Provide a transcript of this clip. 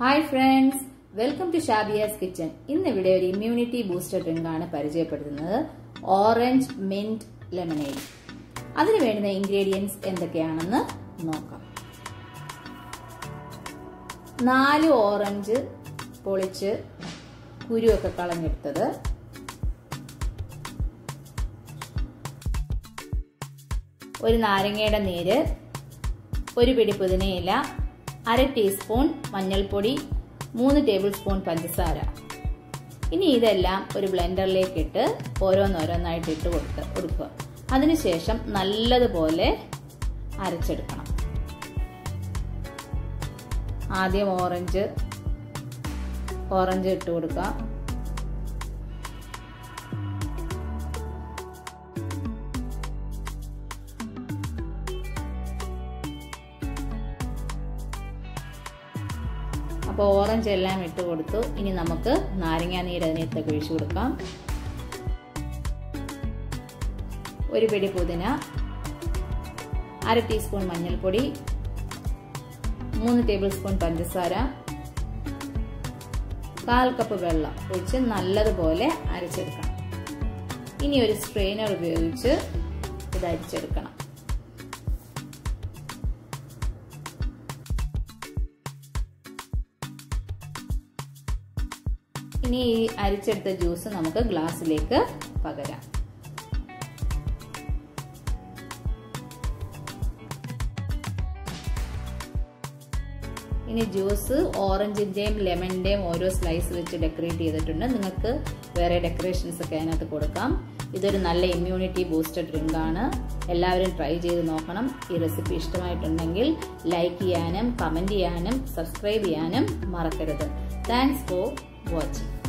hi friends welcome to Shabiya's kitchen ഇന്ന് ഇവിടെ ഒരു ഇമ്മ്യൂണിറ്റി ബൂസ്റ്റർ ഡ്രിങ്ക് ആണ് പരിചയപ്പെടുത്തുന്നത് ഓറഞ്ച് മിന്റ് ലെമനേഡ് അതിന് വേണ്ടുന്ന ഇൻഗ്രീഡിയൻസ് എന്തൊക്കെയാണെന്ന് നോക്കാം നാല് ഓറഞ്ച് പൊളിച്ച് കുരുവൊക്കെ കളഞ്ഞെടുത്തത് ഒരു നാരങ്ങയുടെ നീര് ഒരു പിടി പുതിനയില അര ടീസ്പൂൺ മഞ്ഞൾപ്പൊടി മൂന്ന് ടേബിൾ സ്പൂൺ പഞ്ചസാര ഇനി ഇതെല്ലാം ഒരു ബ്ലെൻഡറിലേക്ക് ഇട്ട് ഓരോന്നോരോന്നായിട്ട് ഇട്ട് കൊടുക്കുക കൊടുക്കുക അതിനുശേഷം നല്ലതുപോലെ അരച്ചെടുക്കണം ആദ്യം ഓറഞ്ച് ഓറഞ്ച് ഇട്ട് കൊടുക്കുക അപ്പോൾ ഓറഞ്ച് എല്ലാം ഇട്ട് കൊടുത്തു ഇനി നമുക്ക് നാരങ്ങാ നീര് അതിനകത്തേക്ക് ഒഴിച്ചു കൊടുക്കാം ഒരു പിടി പുതിന അര ടീസ്പൂൺ മഞ്ഞൾപ്പൊടി മൂന്ന് ടേബിൾ സ്പൂൺ പഞ്ചസാര കാൽ കപ്പ് വെള്ളം ഒഴിച്ച് നല്ലതുപോലെ അരച്ചെടുക്കണം ഇനി ഒരു സ്ട്രെയിനർ ഉപയോഗിച്ച് ഇത് അരിച്ചെടുക്കണം ഇനി ഈ അരിച്ചെടുത്ത ജ്യൂസ് നമുക്ക് ഗ്ലാസ്സിലേക്ക് പകരാം ഇനി ജ്യൂസ് ഓറഞ്ചിന്റെയും ലെമണിന്റെയും ഓരോ സ്ലൈസ് വെച്ച് ഡെക്കറേറ്റ് ചെയ്തിട്ടുണ്ട് നിങ്ങൾക്ക് വേറെ ഡെക്കറേഷൻസ് ഒക്കെ അതിനകത്ത് കൊടുക്കാം ഇതൊരു നല്ല ഇമ്മ്യൂണിറ്റി ബൂസ്റ്റർ ഡ്രിങ്ക് ആണ് എല്ലാവരും ട്രൈ ചെയ്ത് നോക്കണം ഈ റെസിപ്പി ഇഷ്ടമായിട്ടുണ്ടെങ്കിൽ ലൈക്ക് ചെയ്യാനും കമൻറ്റ് ചെയ്യാനും സബ്സ്ക്രൈബ് ചെയ്യാനും മറക്കരുത് താങ്ക്സ് ഫോർ വാച്ചിങ്